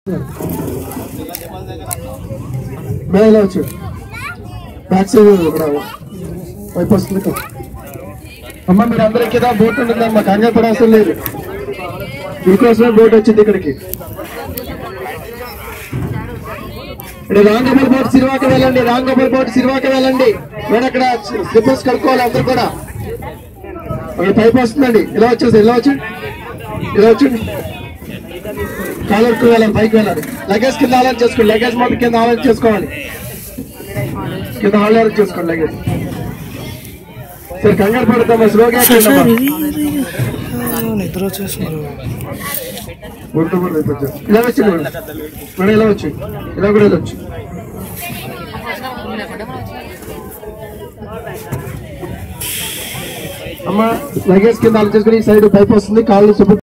Madam ఇలా వచ్చు back side ఇక్కడ వైపు వస్తుంది కదా. అమ్మ మీరు అందరికి కదా బోట్ ఉంటుందమ్మా కంగారు పడాల్సిన లేదు మీకోసమే బోట్ వచ్చింది ఇక్కడికి ఇక్కడ రాంగోపాల్ బోట్ సిరివాక వెళ్ళండి రాంగోపాల్ బోట్ సిరివాక వెళ్ళండి నేను అక్కడ స్లిప్పర్స్ కడుక్కోవాలి అందరు కూడా అక్కడ పైపు వస్తుందండి ఇలా వచ్చేసి ఇలా వచ్చి ఇలా వచ్చండి కాలర్కు వెళ్ళాలి పైకి వెళ్ళాలి లగేజ్ కింద ఆలోచన చేసుకోండి లగేజ్ మొత్తం కింద ఆలోచన చేసుకోవాలి కింద ఆలోచన చేసుకోండి లగేజ్ సరే కంగారు పడతామా స్లోగా ఎక్కండమ్మా. నిద్ర వచ్చేస్తున్నారు గుంట కూడా రేపు వచ్చేసి. ఇలా వచ్చి మేడం మేడం ఇలా వచ్చి ఇలా కూడా వెళ్ళొచ్చు అమ్మ లగేజ్ కింద ఆలోచించుకుని ఈ సైడ్ పైప్ వస్తుంది కాళ్ళు శుభ్ర